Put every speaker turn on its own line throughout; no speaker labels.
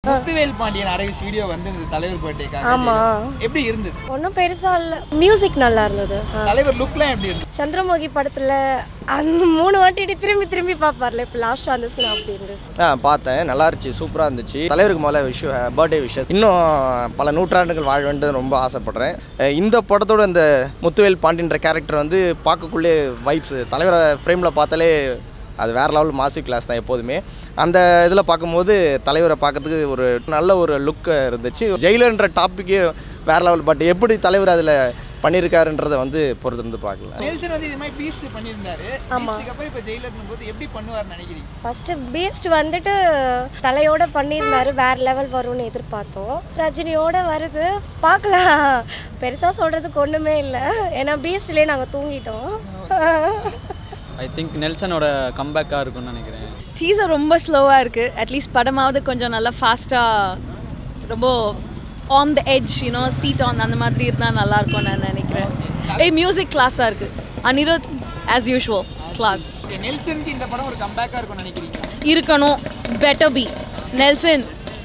Muthuvel Pandian அரவிஸ் video வந்து இந்த தலைவர் பர்த்டேக்காக
ஆமாம்
எப்படி இருந்தது
ஒன்றும் பெருசாக இல்லை மியூசிக் நல்லா இருந்தது ஆ.
தலைவர் லுக்லாம் எப்படி இருந்தது
சந்திரமுகி படத்தில் அந்த மூணு வாட்டி இப்படி திரும்பி திரும்பி பார்ப்பார்ல இப்போ லாஸ்ட் வந்துச்சுன்னா அப்படி இருந்தது
ஆ பார்த்தேன் நல்லா இருந்துச்சு சூப்பராக இருந்துச்சு தலைவருக்கு முதல்ல விஷ் பர்த்டே விஷயம் இன்னும் பல நூற்றாண்டுகள் வாழ வேண்டும் ரொம்ப ஆசைப்படுறேன் அஹ் இந்த படத்தோட இந்த முத்துவேல் பாண்டியன்ற கேரக்டர் வந்து பார்க்கக்குள்ளே வைப்ஸ் தலைவரை ஃப்ரேமில் பார்த்தாலே அது வேறு லெவல் மாசி கிளாஸ் தான் எப்போதுமே அந்த இதில் பார்க்கும்போது தலைவரை பார்க்கறதுக்கு ஒரு நல்ல ஒரு லுக் இருந்துச்சு ஜெயிலர்ன்ற டாப்பிக்கே வேறு லெவல் பட் எப்படி தலைவர் அதில் பண்ணியிருக்காருன்றதை வந்து பொறுத்து இருந்து பார்க்கல
நெல்சன் வந்து இது மாதிரி பீச் பண்ணியிருந்தாரு பீச்சுக்கு அப்புறம் இப்போ ஜெயிலர்னும் போது எப்படி பண்ணுவார்னு நினைக்கிறீங்க
ஃபஸ்ட்டு பீஸ்ட் வந்துட்டு தலையோட பண்ணியிருந்தாரு வேற லெவல் வரும்னு எதிர்பார்த்தோம் ரஜினியோட வருது பார்க்கலாம் பெருசாக சொல்கிறதுக்கு ஒன்றுமே இல்லை ஏன்னா பீஸ்ட்லேயே நாங்கள் தூங்கிட்டோம்
ஐ திங்க் நெல்சனோட கம்பேக்காக இருக்கும்னு நினைக்கிறேன்
டீசர் ரொம்ப ஸ்லோவாக இருக்குது அட்லீஸ்ட் படமாவது கொஞ்சம் நல்லா ஃபாஸ்ட்டாக ரொம்ப on the edge you know seat on அந்த மாதிரி இருந்தால் நல்லாயிருக்கும்னு நான் நினைக்கிறேன் ஏய் மியூசிக் கிளாஸாக இருக்குது Anirudh as usual class
okay நெல்சனுக்கு இந்த படம் ஒரு கம்பேக்காக இருக்கும்னு நினைக்கிறீங்க
இருக்கணும் பெட்டர் பி நெல்சன்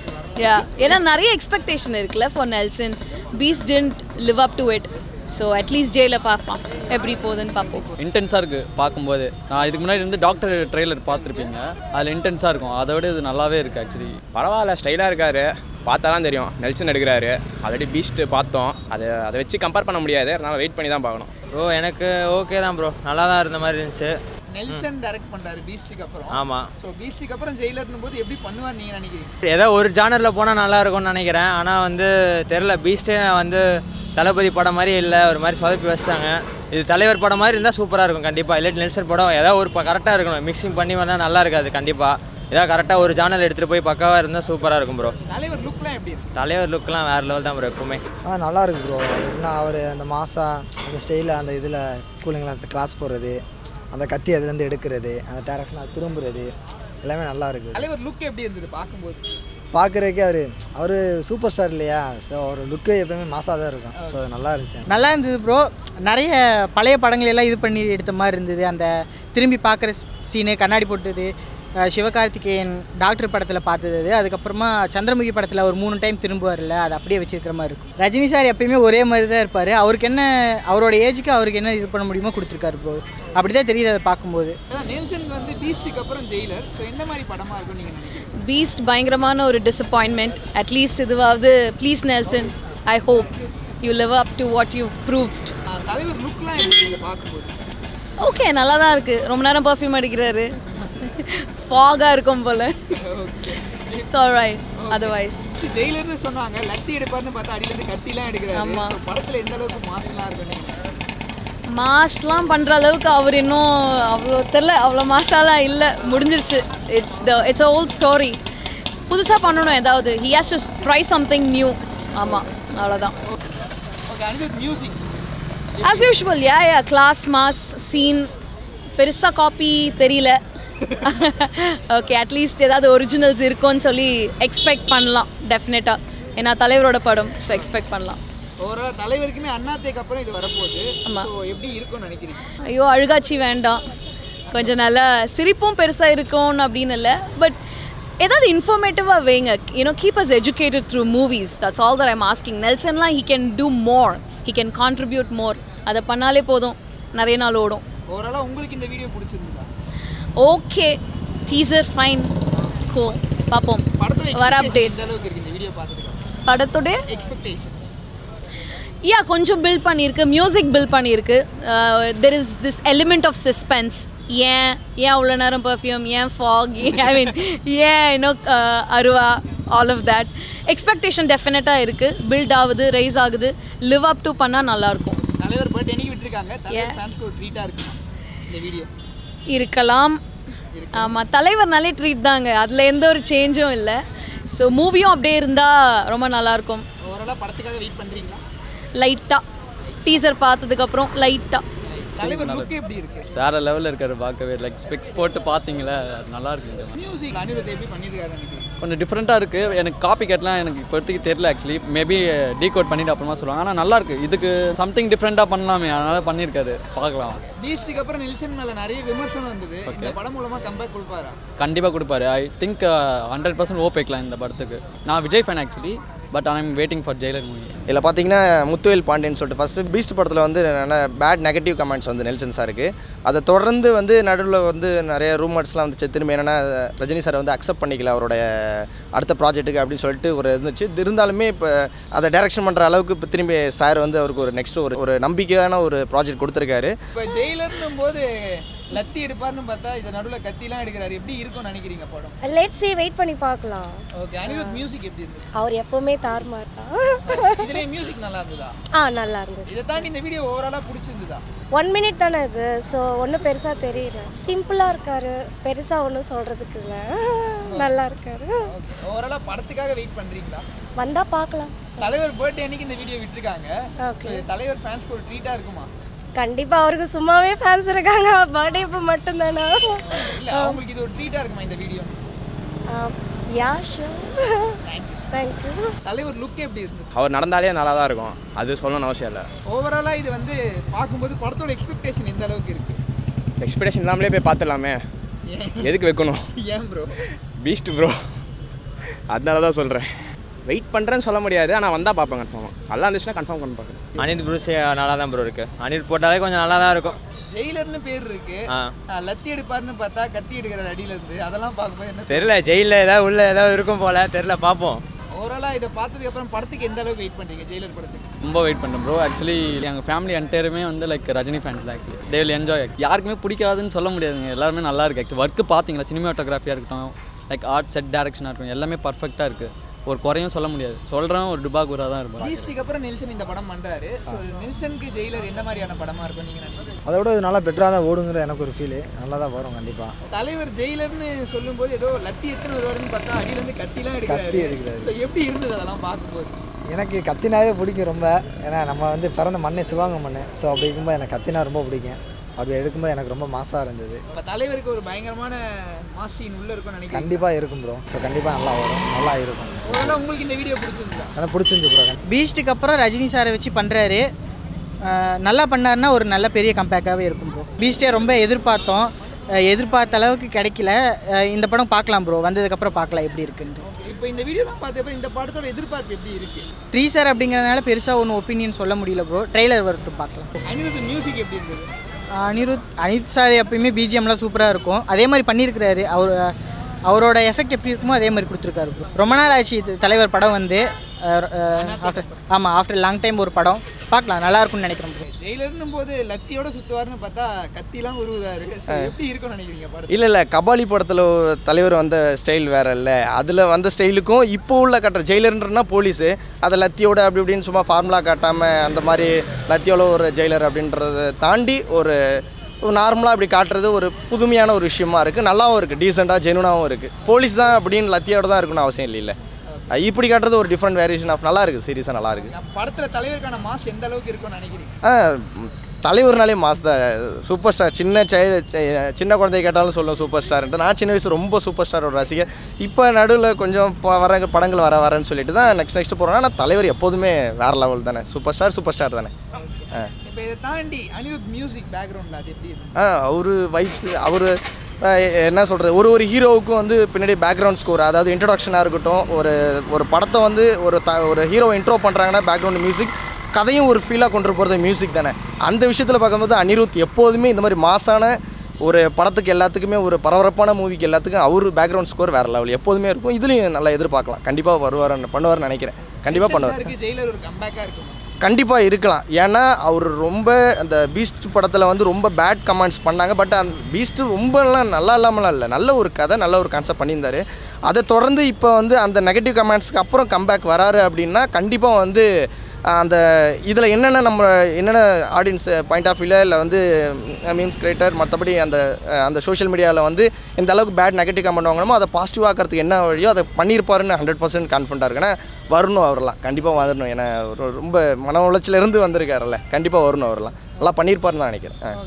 யா ஏன்னா நிறைய எக்ஸ்பெக்டேஷன் இருக்குல்ல for Nelson Beast didn't live up to it so at least ஜெயிலில் பார்ப்பான் எப்படி போகுதுன்னு பார்ப்போம்
இன்டென்ஸாக இருக்குது பார்க்கும்போது நான் இதுக்கு முன்னாடி வந்து டாக்டர் ட்ரெய்லர் பார்த்துருப்பீங்க அதில் இன்டென்ஸாக இருக்கும் அதை விட இது நல்லாவே இருக்குது ஆக்சுவலி
பரவாயில்ல ஸ்டைலாக இருக்காரு பார்த்தா தான் தெரியும் நெல்சன் எடுக்கிறாரு ஆல்ரெடி பீஸ்ட்டு பார்த்தோம் அதை அதை வச்சு கம்பேர் பண்ண முடியாது அதனால் வெயிட் பண்ணி தான் பார்க்கணும்
ப்ரோ எனக்கு ஓகே தான் ப்ரோ நல்லா தான் இருந்த மாதிரி இருந்துச்சு
நெல்சன் டைரக்ட் பண்றாரு பீச்சுக்கு அப்புறம்
ஆமாம்
ஸோ பீச்சுக்கு அப்புறம் ஜெயிலர்னும் போது எப்படி பண்ணுவார் நீங்க நினைக்கிறீங்க
ஏதோ ஒரு ஜானரில் போனால் நல்லா இருக்கும்னு நினைக்கிறேன் ஆனால் வந்து தெரில பீஸ்டே வந்து தளபதி படம் மாதிரி இல்லை ஒரு மாதிரி சொதப்பி வச்சிட்டாங்க இது தலைவர் படம் மாதிரி இருந்தால் சூப்பராக இருக்கும் கண்டிப்பாக இல்லாட்டி நெல்சன் படம் ஏதாவது ஒரு கரெக்டாக இருக்கணும் மிக்சிங் பண்ணி வந்தால் நல்லா இருக்காது கண்டிப்பாக ஏதாவது கரெக்டாக ஒரு ஜானல் எடுத்துகிட்டு போய் பக்காவாக இருந்தால் சூப்பராக இருக்கும் ப்ரோ
தலைவர் லுக்லாம் எப்படி இருக்கு
தலைவர் லுக்லாம் வேறு லெவல் தான் ப்ரோ எப்பவுமே
ஆ நல்லா இருக்கு ப்ரோ எப்படின்னா அவர் அந்த மாசா அந்த ஸ்டைலில் அந்த இதில் கூலிங் கிளாஸ் கிளாஸ் போகிறது அந்த கத்தி அதுலேருந்து எடுக்கிறது அந்த டேரக்ஷன் திரும்புறது எல்லாமே நல்லா இருக்கு
தலைவர் லுக் எப்படி இருந்தது பார்க்கும்போது
பார்க்குறதுக்கே அவர் அவர் சூப்பர் ஸ்டார் இல்லையா ஸோ அவர் லுக்கு எப்பயுமே மாசாக தான் இருக்கும் ஸோ நல்லா இருந்துச்சு
நல்லா இருந்தது ப்ரோ நிறைய பழைய படங்கள் எல்லாம் இது பண்ணி எடுத்த மாதிரி இருந்தது அந்த திரும்பி பார்க்குற சீனு கண்ணாடி போட்டது அஹ் சிவகார்த்திகேயன் டாக்டர் படத்தில் பார்த்தது அது. அதுக்கப்புறமா சந்திரமுகி படத்தில் ஒரு மூணு டைம் திரும்புவார்ல அது அப்படியே வச்சிருக்கிற மாதிரி இருக்கும் ரஜினி சார் எப்பயுமே ஒரே மாதிரி தான் இருப்பார் அவருக்கு என்ன அவரோட ஏஜுக்கு அவருக்கு என்ன இது பண்ண முடியுமோ கொடுத்துருக்காரு ப்ரோ அப்படி தான் தெரியுது அதை பார்க்கும்போது
அதான் நெல்சன் வந்து பீச்சுக்கு அப்புறம் ஜெயிலர் ஸோ எந்த மாதிரி படமா இருக்கும் நீங்க நினைக்கிறீங்க
பீஸ்ட் பயங்கரமான ஒரு டிசப்பாயின்மெண்ட் அட்லீஸ்ட் இதுவாவது please Nelson I hope you live up to what you proved
ஆ, தலைவர் லுக்லாம் எப்படி இருக்கு பார்க்கும்போது
ஓகே நல்லா தான் இருக்குது ரொம்ப நேரம் பர்ஃப்யூம் அடிக்கிறாரு ஃபாகாக இருக்கும் போல் இட்ஸ் ஆல் ரைட் அதர்வைஸ்
ஜெயிலர்னு சொன்னாங்க லத்தி எடுப்பார்னு பார்த்தா அடியிலேருந்து கத்திலாம் எடுக்கிறாரு
ஆமா.
ஸோ படத்துல எந்த அளவுக்கு மாசலாம் இருக்கும் நீங்க
மாஸ்லாம் பண்ணுற அளவுக்கு அவர் இன்னும் அவ்வளோ தெரில அவ்வளோ மாசாலாம் இல்லை முடிஞ்சிருச்சு it's the it's a old story புதுசாக பண்ணணும் ஏதாவது he has to try something new ஆமாம் அவ்வளோதான்
okay Anirudh music
as usual yeah yeah class mass scene பெருசாக காப்பி தெரியல ஓகே அட்லீஸ்ட் ஏதாவது ஒரிஜினல்ஸ் இருக்கும்னு சொல்லி எக்ஸ்பெக்ட் பண்ணலாம் டெஃபினட்டாக ஏன்னா தலைவரோட படம் ஸோ எக்ஸ்பெக்ட் பண்ணலாம்
ஓவரால் தலைவருக்குமே அண்ணாத்தேக்கு அப்புறம் இது வரப்போகுது
ஆமா.
ஸோ எப்படி இருக்கும்னு நினைக்கிறீங்க
ஐயோ அழுகாட்சி வேண்டாம் கொஞ்சம் நல்லா சிரிப்பும் பெருசாக இருக்கும் அப்படின்னு இல்லை பட் ஏதாவது இன்ஃபர்மேட்டிவாக வைங்க you know keep us educated through movies that's all that I'm asking நெல்சன்லாம் he can do more he can contribute more அதை பண்ணாலே போதும் நிறைய நாள் ஓடும்
ஓவராலாக உங்களுக்கு இந்த வீடியோ பிடிச்சிருந்ததா
ஓகே டீசர் ஃபைன் கோ பார்ப்போம்
படத்தோட
வர
expectation
அப்டேட்ஸ்
எந்த அளவுக்கு இருக்கு இந்த வீடியோ பார்த்துட்டு
படத்துடைய
எக்ஸ்பெக்டேஷன்
யா கொஞ்சம் பில்ட் பண்ணியிருக்கு மியூசிக் பில்ட் பண்ணியிருக்கு there is this element of suspense ஏன் ஏன் அவ்வளோ நேரம் பர்ஃப்யூம் ஏன் ஃபாக் ஐ மீன் ஏன் இன்னும் அருவா ஆல் ஆஃப் தேட் எக்ஸ்பெக்டேஷன் டெஃபினட்டாக இருக்குது பில்ட் ஆகுது ரைஸ் ஆகுது லிவ் அப் டு பண்ணால் நல்லாயிருக்கும்
தலைவர் பர்த்டே அன்னைக்கு விட்டுருக்காங்க தலைவர்
Yeah.
ஃபேன்ஸ்க்கு ஒரு ட்ரீட்டாக இருக்குமா இந்த வீடியோ
இருக்கலாம் ஆமாம் தலைவர்னாலே ட்ரீட் தாங்க அதில் எந்த ஒரு சேஞ்சும் இல்லை ஸோ மூவியும் அப்படியே இருந்தால் ரொம்ப நல்லாயிருக்கும்
ஓவராலாக படத்துக்காக வெயிட் பண்ணுறீங்களா
லைட்டாக டீசர் பார்த்ததுக்கப்புறம் லைட்டாக
தலைவர் லுக் எப்படி இருக்கு
வேறு லெவலில் இருக்காரு பார்க்கவே லைக் ஸ்பெக்ஸ் போட்டு பார்த்தீங்களே அது நல்லா இருக்குங்க
மியூசிக் அனிருத் எப்படி பண்ணியிருக்காரு நினைக்கிறீங்க
கொஞ்சம் டிஃப்ரெண்ட்டாக இருக்குது எனக்கு காப்பி கேட்லாம் எனக்கு இப்போதைக்கு தெரியல ஆக்சுவலி மேபி டீகோட் பண்ணிட்டு அப்புறமா சொல்லுவாங்க ஆனால் நல்லா இருக்கு இதுக்கு சம்திங் டிஃப்ரெண்ட்டாக பண்ணலாமே அதனால் பண்ணியிருக்காரு பார்க்கலாம்
பீஸ்டுக்கு அப்புறம் நெல்சன் மேல நிறைய விமர்சனம் வந்தது இந்த படம் மூலமா கம்பேக் கொடுப்பாரா
கண்டிப்பாக கொடுப்பாரு I think hundred percent hope வைக்கலாம் இந்த படத்துக்கு நான் Vijay fan actually but I am waiting for Jailer movie
இதில் பார்த்தீங்கன்னா முத்துவேல் பாண்டியன் சொல்லிட்டு ஃபஸ்ட்டு பீஸ்ட் படத்தில் வந்து நிறைய பேட் நெகட்டிவ் கமெண்ட்ஸ் வந்து நெல்சன் சாருக்கு அதை தொடர்ந்து வந்து நடுவில் வந்து நிறைய ரூமர்ஸ்லாம் வந்துச்சு திரும்பி என்னென்னா ரஜினி சார் வந்து அக்செப்ட் பண்ணிக்கல அவருடைய அடுத்த ப்ராஜெக்ட்டுக்கு அப்படின்னு சொல்லிட்டு ஒரு இருந்துச்சு இது இருந்தாலுமே இப்போ அதை டைரக்ஷன் பண்ணுற அளவுக்கு இப்போ திரும்பி சார் வந்து அவருக்கு ஒரு நெக்ஸ்ட் ஒரு ஒரு நம்பிக்கையான ஒரு ப்ராஜெக்ட் கொடுத்துருக்காரு
இப்போ ஜெயிலர்னும் போது லத்தி எடுப்பாருன்னு பார்த்தா இது நடுவில் கத்திலாம் எடுக்கிறாரு எப்படி இருக்கும்னு நினைக்கிறீங்க படம்
லெட்ஸ் see வெயிட் பண்ணி பார்க்கலாம்
ஓகே அனிருத் மியூசிக் எப்படி இருந்தது
அவர் எப்பவுமே தாறுமாறு தான்
இதுலேயே மியூசிக் நல்லா இருந்ததா
ஆ நல்லா இருந்தது
இதை தாண்டி இந்த வீடியோ ஓவராலாக பிடிச்சிருந்ததா
ஒன் மினிட் தானே இது ஸோ ஒன்றும் பெருசாக தெரியல சிம்பிளாக இருக்காரு பெருசாக ஒன்றும் சொல்கிறதுக்கு இல்லை நல்லா இருக்காரு
ஓகே ஓவராலாக படத்துக்காக வெயிட் பண்ணுறீங்களா
வந்தால் பார்க்கலாம்
தலைவர் பர்த்டே அன்னைக்கு இந்த வீடியோ விட்டுருக்காங்க
ஓகே
இது தலைவர் ஃபேன்ஸ்க்கு ஒரு ட்ரீட்டாக இருக்குமா
கண்டிப்பாக அவருக்கு சும்மாவே ஃபேன்ஸ் இருக்காங்க பர்த்டே இப்போ மட்டும்தானா
இல்லை அவங்களுக்கு இது ஒரு ட்ரீட்டாக இருக்குமா இந்த வீடியோ
யா ஷோ தேங்க்யூ
தலைவர் லுக் எப்படி இருந்தது
அவர் நடந்தாலே நல்லா தான் இருக்கும் அது சொல்லணும்னு அவசியம் இல்லை
ஓவராலாக இது வந்து பார்க்கும்போது படத்தோட எக்ஸ்பெக்டேஷன் எந்த அளவுக்கு இருக்கு
எக்ஸ்பெக்டேஷன் இல்லாமலே போய் பார்த்துடலாமே
ஏன்
எதுக்கு வைக்கணும்
ஏன் ப்ரோ
பீஸ்ட் ப்ரோ அதனால தான் சொல்கிறேன் வெயிட் பண்ணுறேன்னு சொல்ல முடியாது ஆனால் வந்தால் பார்ப்பேன் கன்ஃபார்மாக நல்லா இருந்துச்சுன்னா கன்ஃபார்ம் பண்ணி பார்க்குறேன்
அனித் ப்ரூஸ் நல்லா தான் ப்ரோ இருக்குது அனித் போட்டாலே கொஞ்சம் நல்லா தான் இருக்கும்
ஜெயிலர்னு பேர் இருக்கு
ஆ
ஆ, லத்தி எடுப்பாருன்னு பார்த்தா கத்தி எடுக்கிற அடியில இருந்து அதெல்லாம் பார்க்கும்போது என்ன
தெரில ஜெயிலில் ஏதாவது உள்ள ஏதாவது இருக்கும் போல தெரில பார்ப்போம்
ஓவராலாக இதை பார்த்ததுக்கு அப்புறம் படத்துக்கு எந்த அளவுக்கு வெயிட் பண்றீங்க ஜெயிலர் படத்துக்கு
ரொம்ப வெயிட் பண்ணுறேன் ப்ரோ ஆக்சுவலி எங்கள் ஃபேமிலி என்டையருமே வந்து லைக் ரஜினி ஃபேன்ஸ் தான் ஆக்சுவலி தே வில் என்ஜாய் யாருக்குமே பிடிக்காதுன்னு சொல்ல முடியாதுங்க எல்லாருமே நல்லா இருக்குது ஆக்சுவலி ஒர்க்கு பார்த்தீங்களா சினிமாட்டோகிராஃபியாக இருக்கட்டும் லைக் ஆர்ட் செட் டேரக்ஷனாக இருக்கட்டும் எல்லாமே பர்ஃபெக்டாக இருக்குது ஒரு குறையும் சொல்ல முடியாது சொல்கிறேன் ஒரு டுபாகூரா தான் இருப்பாங்க
பீஸ்டுக்கு அப்புறம் நெல்சன் இந்த படம் பண்றாரு ஸோ நெல்சனுக்கு ஜெயிலர் எந்த மாதிரியான படமா இருக்கும் நீங்க நினைக்கிறீங்க
அதை விட இது நல்லா பெட்டராக தான் ஓடுங்கிறது எனக்கு ஒரு ஃபீலு நல்லா தான் வரும் கண்டிப்பாக
தலைவர் ஜெயிலர்னு சொல்லும்போது ஏதோ லத்தி எத்தனை வருவாருன்னு பார்த்தா அடியில இருந்து கத்திலாம்
கத்தி
எடுக்கிறாரு
எடுக்கிறாரு.
ஸோ எப்படி இருந்தது அதெல்லாம் பார்க்கும்போது
எனக்கு கத்தினாவே பிடிக்கும் ரொம்ப ஏன்னா நம்ம வந்து பிறந்த மண்ணே சிவாங்க மண் ஸோ அப்படி இருக்கும்போது எனக்கு கத்தினா ரொம்ப பிடிக்கும் அப்படி எடுக்கும்போது எனக்கு ரொம்ப மாசாக இருந்தது
இப்போ தலைவருக்கு ஒரு பயங்கரமான மாஸ் சீன் உள்ள இருக்கும்னு நினைக்கிறேன்
கண்டிப்பாக இருக்கும் ப்ரோ ஸோ கண்டிப்பாக நல்லா வரும் நல்லா இருக்கும்
ஓவராலாக உங்களுக்கு இந்த வீடியோ பிடிச்சிருந்தா
எனக்கு பிடிச்சிருந்துச்சு ப்ரோ
பீஸ்ட்டுக்கு அப்புறம் ரஜினி சாரை வச்சு பண்ணுறாரு நல்லா பண்ணாருன்னா ஒரு நல்ல பெரிய கம்பேக்காகவே இருக்கும் ப்ரோ பீஸ்டே ரொம்ப எதிர்பார்த்தோம் அஹ் எதிர்பார்த்த அளவுக்கு கிடைக்கல அஹ் இந்த படம் பார்க்கலாம் ப்ரோ வந்ததுக்கப்புறம் பார்க்கலாம் எப்படி இருக்குன்ட்டு
ஓகே இப்போ இந்த வீடியோலாம் பார்த்தப்ப இந்த படத்தோட எதிர்பார்ப்பு எப்படி இருக்கு
ட்ரீசர் அப்படிங்கிறதுனால பெருசாக ஒன்றும் ஒப்பீனியன் சொல்ல முடியல ப்ரோ ட்ரெய்லர் வரட்டும் பார்க்கலாம்
அனிருத் மியூசிக் எப்படி இருந்தது
அனிருத் அனிருத் சார் எப்பயுமே பிஜிஎம்லாம் சூப்பராக இருக்கும் அதே மாதிரி பண்ணியிருக்கிறாரு அவர் அவரோட எஃபெக்ட் எப்படி இருக்குமோ அதே மாதிரி கொடுத்துருக்காரு bro. ரொம்ப நாள் ஆச்சு இது தலைவர் படம் வந்து ஆஃப்டர் ஆமாம் ஆஃப்டர் லாங் டைம் ஒரு படம் பார்க்கலாம் நல்லா இருக்கும்னு நினைக்கிறேன் bro.
ஜெயிலர்னும் போது லத்தியோட சுத்துவாருன்னு பார்த்தா கத்திலாம் உருவுதாரு ஸோ எப்படி இருக்கும்னு நினைக்கிறீங்க படம்
இல்லை இல்லை கபாலி படத்தில் தலைவர் வந்த ஸ்டைல் வேற இல்லை அதில் வந்த ஸ்டைலுக்கும் இப்போ உள்ள கட்டுற ஜெயிலர்ன்றனா போலீஸு அதை லத்தியோட அப்படி இப்படின்னு சும்மா ஃபார்முலா காட்டாமல் அந்த மாதிரி லத்தியோட ஒரு ஜெயிலர் அப்படின்றத தாண்டி ஒரு நார்மலாக அப்படி காட்டுறது ஒரு புதுமையான ஒரு விஷயமா இருக்குது நல்லாவும் இருக்குது டீசெண்டாக ஜெனுனாகவும் இருக்குது போலீஸ் தான் அப்படின்னு லத்தியோட தான் இருக்கணும்னு அவசியம் இல்லைல்ல இப்படி காட்டுறது ஒரு டிஃப்ரெண்ட் வேரியேஷன் ஆஃப் நல்லா இருக்குது சீரியஸாக நல்லா இருக்குது
படத்துல தலைவருக்கான மாஸ் எந்த அளவுக்கு இருக்கும்னு நினைக்கிறீங்க
ஆ ம், தலைவர்னாலே மாஸ் தான் சூப்பர் ஸ்டார் சின்ன சை- சை- சின்ன குழந்தை கேட்டாலும் சொல்லும் சூப்பர் ஸ்டார்ன்ட்டு நான் சின்ன வயசு ரொம்ப சூப்பர் ஸ்டாரோட ரசிகர் இப்போ நடுவில் கொஞ்சம் ப- வர படங்கள் வர வரேன்னு சொல்லிட்டு தான் நெக்ஸ்ட் நெக்ஸ்ட் போகிறோம் ஆனால் தலைவர் எப்போதுமே வேறு லெவல் தானே சூப்பர் ஸ்டார் சூப்பர் ஸ்டார் தானே ஆ
இப்போ இதை தாண்டி அனிருத் மியூசிக் பேக்ரவுண்டில் அது எப்படி இருக்கு
ஆ அவர் வைப்ஸ் அவர் என்ன சொல்கிறது ஒரு ஒரு ஹீரோவுக்கும் வந்து பின்னாடி பேக்ரவுண்ட் ஸ்கோர் அதாவது இன்ட்ரடக்ஷனாக இருக்கட்டும் ஒரு ஒரு படத்தை வந்து ஒரு த ஒரு ஹீரோவை இன்ட்ரோ பண்ணுறாங்கன்னா பேக்ரவுண்ட் மியூசிக் கதையும் ஒரு ஃபீலாக கொண்டு போகிறது மியூசிக் தானே அந்த விஷயத்தில் பார்க்கும்போது அனிருத் எப்போதுமே இந்த மாதிரி மாசான ஒரு படத்துக்கு எல்லாத்துக்குமே ஒரு பரபரப்பான மூவிக்கு எல்லாத்துக்கும் அவர் பேக்ரவுண்ட் ஸ்கோர் வேறு லெவல் எப்போதுமே இருக்கும் இதுலேயும் நல்லா எதிர்பார்க்கலாம் கண்டிப்பாக வருவார்னு பண்ணுவார்னு நினைக்கிறேன் கண்டிப்பாக பண்ணுவார்
இருக்கு ஜெயிலர் ஒரு கம்பேக்காக இருக்கும்
கண்டிப்பாக இருக்கலாம் ஏன்னா அவர் ரொம்ப அந்த பீஸ்ட் படத்தில் வந்து ரொம்ப பேட் கமெண்ட்ஸ் பண்ணாங்க பட் அந்த பீஸ்ட்டு ரொம்பலாம் நல்லா இல்லாமலாம் இல்லை நல்ல ஒரு கதை நல்ல ஒரு கான்செப்ட் பண்ணியிருந்தாரு அதை தொடர்ந்து இப்போ வந்து அந்த நெகட்டிவ் கமெண்ட்ஸ்க்கு அப்புறம் கம்பேக் வராரு அப்படின்னா கண்டிப்பாக வந்து அஹ், அந்த இதில் என்னென்ன நம்ம என்னென்ன ஆடியன்ஸ் பாயிண்ட் ஆஃப் வியூவில் இல்லை வந்து மீம்ஸ் கிரியேட்டர் மற்றபடி அந்த அஹ், அந்த சோஷியல் மீடியாவில் வந்து எந்த அளவுக்கு பேட் நெகட்டிவ் கமெண்ட் வாங்கணுமோ அதை பாசிட்டிவ் ஆக்கிறதுக்கு என்ன வழியோ அதை பண்ணியிருப்பாருன்னு ஹண்ட்ரட் பர்சன்ட் கான்ஃபிடண்ட்டாக இருக்கேன் ஏன்னா வரணும் அவரெல்லாம் கண்டிப்பாக வரணும் ஏன்னா ஒரு ரொம்ப மன உளைச்சல இருந்து வந்திருக்காருல்ல கண்டிப்பாக வரணும் அவரெல்லாம் நல்லா பண்ணியிருப்பாருன்னு தான் நினைக்கிறேன் ஆ.
ஓகே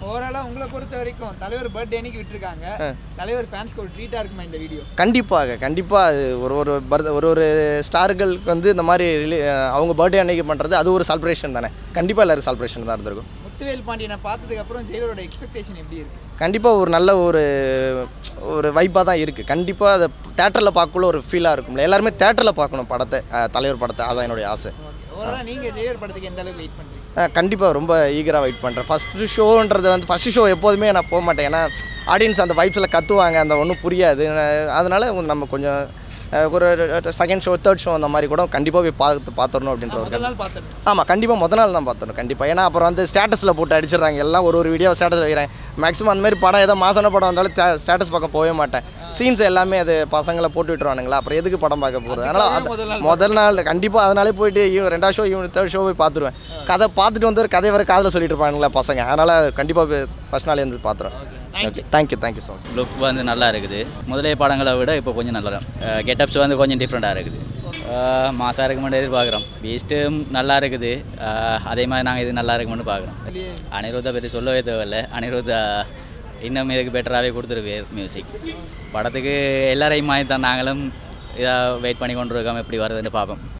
ஓவராலாக உங்களை பொறுத்த வரைக்கும் தலைவர் பர்த்டே அன்னைக்கு விட்டுருக்காங்க தலைவர் ஃபேன்ஸ்க்கு ஒரு ட்ரீட்டாக இருக்குமா இந்த வீடியோ
கண்டிப்பாக கண்டிப்பாக அது ஒரு ஒரு birth- ஒரு ஒரு ஸ்டார்களுக்கு வந்து இந்த மாதிரி ரிலீ அவங்க பர்த்டே அன்னைக்கு பண்ணுறது அது ஒரு செலிப்ரேஷன் தானே கண்டிப்பாக எல்லாருக்கும் செலிப்ரேஷன் தான் இருந்திருக்கும்
முத்துவேல் பாண்டியனை பார்த்ததுக்கு அப்புறம் ஜெயிலரோட எக்ஸ்பெக்டேஷன் எப்படி இருக்கு
கண்டிப்பாக ஒரு நல்ல ஒரு ஒரு வைப்பாக தான் இருக்குது கண்டிப்பாக அதை தேட்டரில் பார்க்கக்குள்ள ஒரு ஃபீலாக இருக்கும்ல எல்லாருமே தேட்டரில் பார்க்கணும் படத்தை அஹ், தலைவர் படத்தை அதான் என்னுடைய ஆசை
ஓகே ஓவராலாக நீங்கள் ஜெயிலர் படத்துக்கு எந்த அளவுக்கு வெயிட் பண்ணுறீங்க
கண்டிப்பாக ரொம்ப ஈகராக வெயிட் பண்ணுறேன் ஃபஸ்ட்டு ஷோன்றது வந்து ஃபஸ்ட்டு ஷோ எப்போதுமே நான் போக மாட்டேன் ஏன்னா ஆடியன்ஸ் அந்த வைப்ஸில் கத்துவாங்க அந்த ஒன்றும் புரியாது அஹ் அதனால நம்ம கொஞ்சம் அஹ், ஒரு செகண்ட் ஷோ தேர்ட் ஷோ அந்த மாதிரி கூட கண்டிப்பாக போய் பார்த்து பார்த்துடணும் அப்படின்ற ஒரு
முதல் நாள் பார்த்துருங்க
ஆமாம் கண்டிப்பாக முத நாள் தான் பார்த்துடணும் கண்டிப்பாக ஏன்னா அப்புறம் வந்து ஸ்டேட்டஸில் போட்டு அடிச்சிடுறாங்க எல்லாம் ஒரு ஒரு வீடியோ ஸ்டேட்டஸ் வைக்கிறேன் மேக்ஸிமம் அந்த மாதிரி படம் ஏதோ மாசான படம் வந்தாலும் ஸ்டேட்டஸ் பார்க்க போகவே மாட்டேன் சீன்ஸ் எல்லாமே அது பசங்களை போட்டு விட்டுருவானுங்களா அப்புறம் எதுக்கு படம் பார்க்க போகிறது அதனால்
முதல் நாள்
அது முதல் நாள் கண்டிப்பாக அதனாலே போயிட்டு ஈவ் ரெண்டாவது ஷோ ஈவன் தேர்ட் ஷோ போய் பார்த்துருவேன் கதை பார்த்துட்டு வந்து கதை வர காதில் சொல்லிட்டு இருப்பானுங்களா பசங்க அதனால் கண்டிப்பாக ஃபஸ்ட் நாளே வந்து பார்த்துருவேன் okay thank you thank you so much
look வந்து நல்லா இருக்குது முதலே படங்களை விட இப்போ கொஞ்சம் நல்லா கெட்டப்ஸ் வந்து கொஞ்சம் டிஃப்ரெண்ட்டாக இருக்குது மாசாக இருக்குமென்னு எதிர்பார்க்குறோம் பீஸ்ட்டும் நல்லா இருக்குது அஹ், அதே மாதிரி நாங்கள் இது நல்லா இருக்குமென்னு பார்க்குறோம் அனிருத்தா பற்றி சொல்லவே தேவையில்ல அனிருத்தா இன்னும் இதுக்கு பெட்டராகவே கொடுத்துருக்கு மியூசிக் படத்துக்கு எல்லாரையும் மாதிரி தான் நாங்களும் இதாக வெயிட் பண்ணி கொண்டு இருக்கோம் எப்படி வருதுன்னு பார்ப்போம்